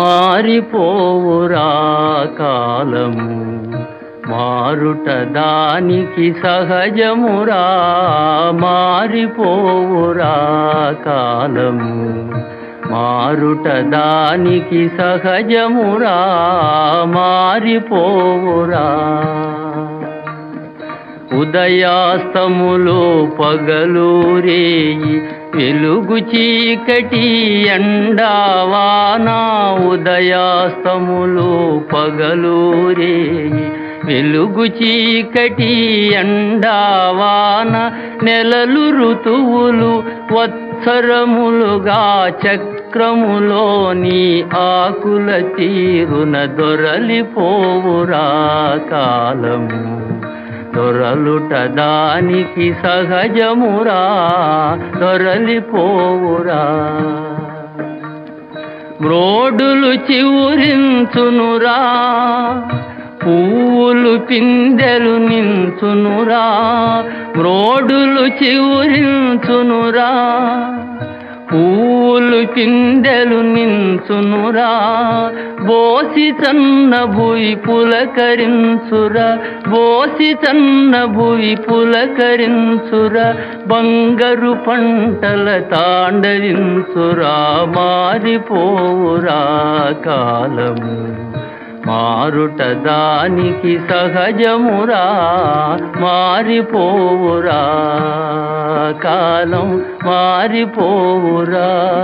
మారిపోవురా కాలము మారుట దానికి సహజమురా మారిపోవురా కాలము మారుట దానికి సహజమురా మారిపోవురా ఉదయాస్తములో పగలూరేయి వెలుగు చీకటి ఎండావానా ఉదయాస్తములో పగలూరేయి వెలుగు చీకటి ఎండావాన నెలలు ఋతువులు వత్సరములుగా చక్రములోని ఆకుల తీరున దొరలిపోవురా కాలము దొరలుట దానికి సహజమురా దొరలిపోవురా మ్రోడులు చివురించునురా పువ్వులు పిందెలు నించునురా మ్రోడులు చివురించునురా పూలు పిందెలు నించునురా బోసి చన్న భూయి పులకరించురా బోసి చన్న భూయి పులకరించురా బంగారు పంటల తాండవించురా మారిపోవురా కాలము మారుట దానికి సహజమురా మారిపోవురా కాలం మారిపోవురా